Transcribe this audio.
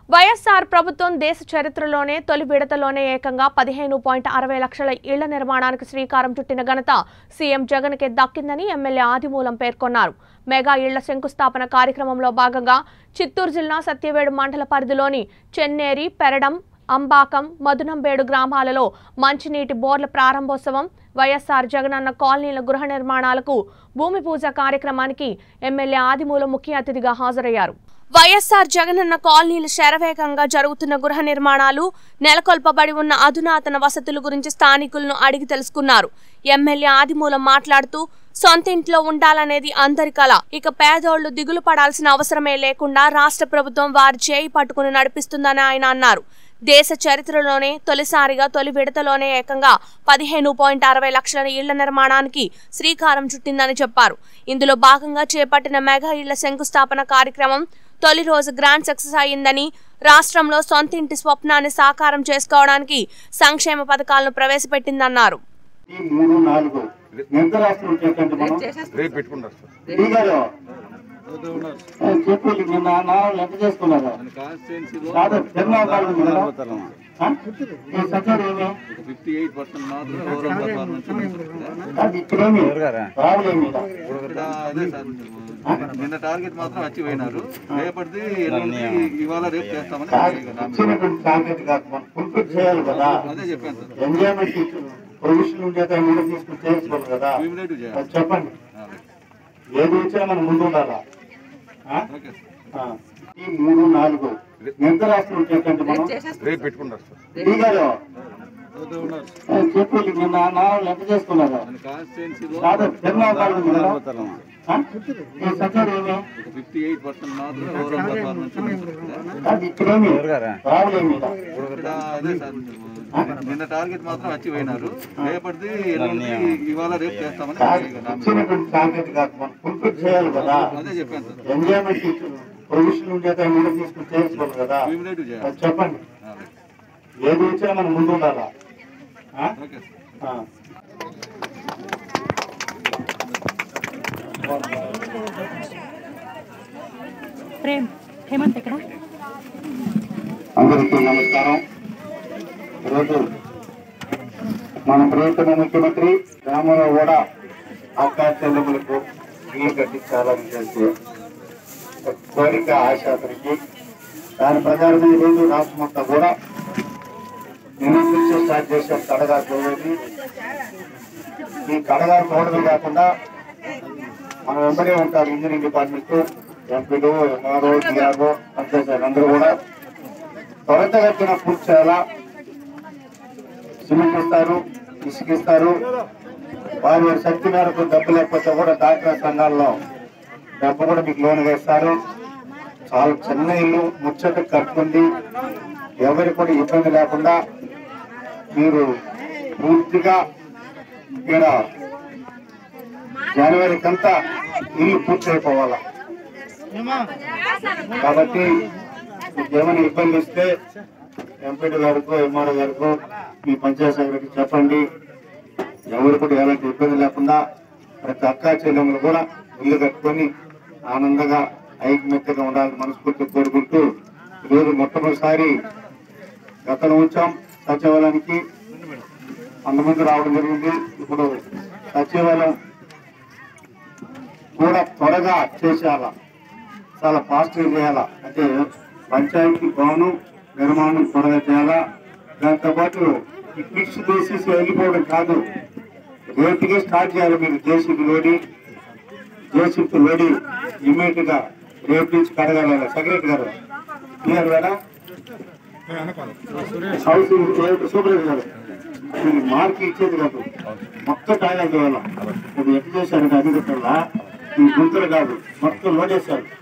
వైఎస్ఆర్ ప్రభుత్వం దేశ చరిత్రలోనే తొలి విడతలోనే ఏకంగా పదిహేను పాయింట్ అరవై లక్షల ఇళ్ల నిర్మాణానికి శ్రీకారం చుట్టిన ఘనత సీఎం జగన్కే దక్కిందని ఎమ్మెల్యే ఆదిమూలం పేర్కొన్నారు మెగా ఇళ్ల శంకుస్థాపన కార్యక్రమంలో భాగంగా చిత్తూరు జిల్లా సత్యవేడు మండల పరిధిలోని చెన్నేరి పెరడం అంబాకం మధునంబేడు గ్రామాలలో మంచినీటి బోర్ల ప్రారంభోత్సవం వైఎస్ఆర్ జగనన్న కాలనీల గృహ నిర్మాణాలకు భూమి పూజ కార్యక్రమానికి ఎమ్మెల్యే ఆదిమూలం ముఖ్య అతిథిగా హాజరయ్యారు వైఎస్ఆర్ జగనన్న కాలనీలు శరవేగంగా జరుగుతున్న గృహ నిర్మాణాలు నెలకొల్పబడి ఉన్న అధునాతన వసతుల గురించి స్థానికులను అడిగి తెలుసుకున్నారు ఎమ్మెల్యే ఆదిమూలం మాట్లాడుతూ సొంత ఇంట్లో ఉండాలనేది అందరి కల ఇక పేదోళ్లు దిగులు పడాల్సిన అవసరమే లేకుండా రాష్ట్ర ప్రభుత్వం వారి చేయి పట్టుకుని నడిపిస్తుందని ఆయన అన్నారు దేశ చరిత్రలోనే తొలిసారిగా తొలి విడతలోనే ఏకంగా పదిహేను పాయింట్ అరవై లక్షల ఇళ్ల నిర్మాణానికి శ్రీకారం చుట్టిందని చెప్పారు ఇందులో భాగంగా చేపట్టిన మెగా ఇళ్ల శంకుస్థాపన కార్యక్రమం తొలి రోజు గ్రాండ్ సక్సెస్ అయిందని రాష్ట్రంలో సొంత ఇంటి స్వప్నాన్ని సాకారం చేసుకోవడానికి సంక్షేమ పథకాలను ప్రవేశపెట్టిందన్నారు ఈ మూడు నాలుగు ఎంత రాష్ట్రం చేద్దండి మనం రేపు పెట్టుకుంటారు సార్ ఈ గారు ఆ, చెప్పు నిన్న నాలుగు లెక్క చేసుకున్నారు కాదు తిరుమల కాదు కదా ఆ? ఈ సత్యం ఏమి ఫిఫ్టీ ఎయిట్ పర్సెంట్ మాత్రం గౌరవ పర్ఫార్మెన్స్ కాదు ఇక్కడేమి ప్రాబ్లం మీద ఇక్కడ అదే సార్ నిన్న టార్గెట్ మాత్రం వచ్చి పోయినారు రేపటిది ఎల్లుండి ఇవాళ రేపు చేస్తామని కాదు ఇక నా మీద. ఇచ్చినటువంటి టార్గెట్ కాదు మనం ఫుల్ఫిల్ చేయాలి కదా అదే చెప్పాను సార్ ఎంజాయ్మెంట్ ప్రొవిషన్ ఉండే ముందు తీసుకుని చేసుకోవాలి కదా క్యూమిలేటివ్ చేయాలి అది చెప్పండి ఆ, ఏది వచ్చినా మనం ముందు ఉండాలా ఆ? ఓకే సార్ ఆ. ఈ మూడు నాలుగు ఎంత రాష్ట్రం చేద్దండి మనం రేపు పెట్టుకుంటారు సార్ ఈ గారు ఆ, చెప్పు నిన్న నాలుగు లెక్క చేసుకున్నారు కాన్స్టిట్యున్సీలో కాదు తిరుమల కాదు కదా ఆ? ఈ సత్యం ఏమి ఫిఫ్టీ ఎయిట్ పర్సెంట్ మాత్రం గౌరవ పర్ఫార్మెన్స్ కాదు ఇక్కడేమి ప్రాబ్లం మీద ఇక్కడ అదే సార్ నిన్న టార్గెట్ మాత్రం వచ్చి పోయినారు రేపటిది ఎల్లుండి ఇవాళ రేపు చేస్తామని కాదు ఇక నా మీద. ఇచ్చినటువంటి టార్గెట్ కాదు మనం ఫుల్ఫిల్ చేయాలి కదా అదే చెప్పాను సార్ ఎంజాయ్మెంట్ ప్రొవిషన్ ఉండే ముందు తీసుకుని చేసుకోవాలి కదా క్యూమిలేటివ్ చేయాలి అది చెప్పండి ఆ, ఏది వచ్చినా మనం ముందు ఉండాలా ఆ? ఓకే సార్ ఆ. ప్రేమ్ హేమంత్ ఎక్కడ అందరికీ నమస్కారం ఈరోజు మన ప్రియతమ ముఖ్యమంత్రి గ్రామంలో కూడా అక్కా చెల్లెములకు ఇల్లు కట్టించాలని చెప్పి ఒక కోరిక ఆశ అతనికి దాని ప్రకారం ఈరోజు రాష్ట్రం అంతా కూడా నిన్న నుంచి స్టార్ట్ చేశాం కడగా పోయేది ఈ కడగా పోవడమే కాకుండా మన వెంబడే ఉంటారు ఇంజనీరింగ్ డిపార్ట్మెంట్ ఎంపీలు ఎంఆర్ఓ డిఆర్ఓ పంచాయతీ అందరూ కూడా త్వరితగతిన పూర్తి చేయాలా సిమెంట్ ఇస్తారు ఇసుకిస్తారు వారి వారి శక్తి మేరకు డబ్బు లేకపోతే కూడా డాక్టర్ సంఘాల్లో డబ్బు కూడా మీకు లోన్ వేస్తారు చాలా చిన్న ఇల్లు ముచ్చట కట్టుకుంది ఎవరికి కూడా ఇబ్బంది లేకుండా మీరు పూర్తిగా ఇక్కడ జనవరికంతా ఇల్లు పూర్తి అయిపోవాలా కాబట్టి మీకు ఏమైనా ఇబ్బంది ఇస్తే ఎంపీటీ గారికి ఎంఆర్ఓ గారికి మీ పంచాయతీ సెక్రటరీకి చెప్పండి ఎవరు కూడా ఎలాంటి ఇబ్బంది లేకుండా ప్రతి అక్కా చెల్లెములు కూడా ఇల్లు కట్టుకొని ఆనందంగా ఐకమత్యంగా ఉండాలని మనస్ఫూర్తి కోరుకుంటూ ఈరోజు మొట్టమొదటిసారి గతంలో ఉంచాం సచివాలయానికి అంతమంది రావడం జరిగింది ఇప్పుడు సచివాలయం కూడా త్వరగా చేసేయాలా చాలా ఫాస్ట్గా చేయాలా అంటే పంచాయతీ భవనం నిర్మాణం త్వరగా చేయాలా దాంతో పాటు ఈ ఫిక్స్ బేసిస్ వెళ్ళిపోవడం కాదు రేటుగా స్టార్ట్ చేయాలి మీరు జేసీబీ లోడి జేసీబీ లోడి ఇమీడియట్ గా రేపు నుంచి కడగాలి సెక్రటరీ గారు క్లియర్ కదా హౌస్ సూపర్ గారు మీరు మార్క్ ఇచ్చేది కాదు మొత్తం కాయలు చేయాలి ఇప్పుడు ఎట్లా చేశారంటే అధికారుల ఈ గుంతలు కాదు మొత్తం లోడేశారు